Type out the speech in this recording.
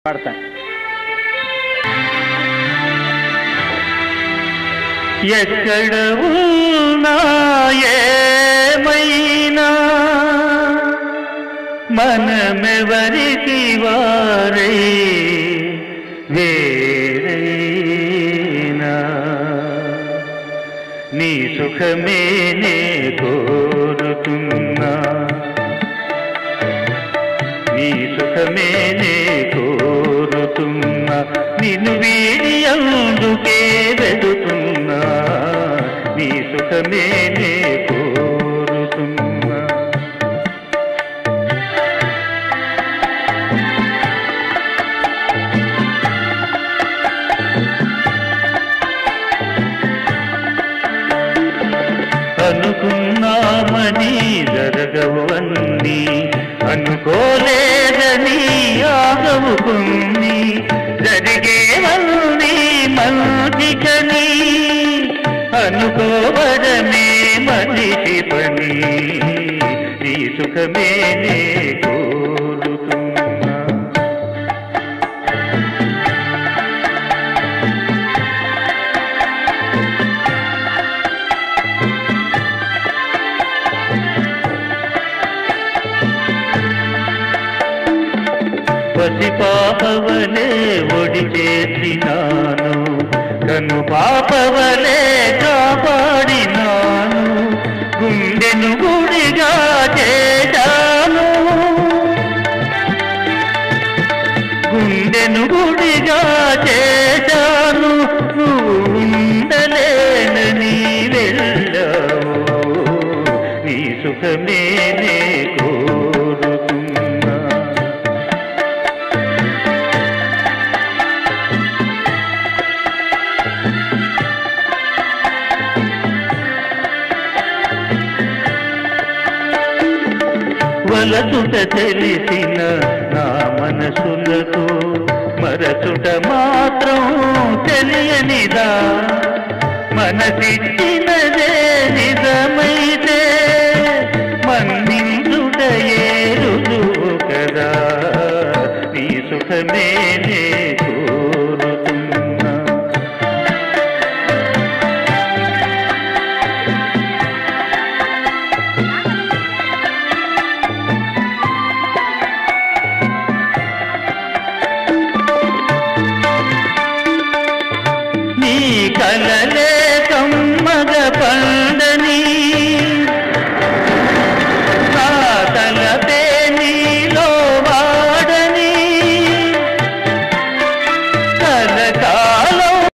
పాడతాను ఎక్కడ ఉన్నా ఏమైనా మనమెవరికి వారై వేరైనా నీ సుఖమే నే కోరుతున్నా నీ సుఖమే నే కోరుతున్నా నిన్ను వీడి అందుకే వెడుతున్నా నీ సుఖమే నే కోరుతున్నా అనుకున్నామని జరగవన్నీ అనుకోలేదని ఆగవు కొన్ని జరిగేవన్నీ మంచికని అనుకోవడమే మనిషి పని నీ సుఖమే నే కోరుతున్నా పసి పాపవలే ఒడి చేసినాను కను పాపవలే కాపాడినాను గుండెను గుడిగా చేశాను గుండెను గుడిగా చేశాను నువ్వు ఉండలేనని వెళ్ళావు నీ సుఖమే నే కోరుతున్నా వలచుట తెలిసిన నా మనసులకు మరచుట మాత్రం తెలియనిదా మనసిచ్చినదే నిజమైతే మన్నించుటయే రుజువు కదా నీ సుఖమే నే కోరుతున్నా నీ కలలే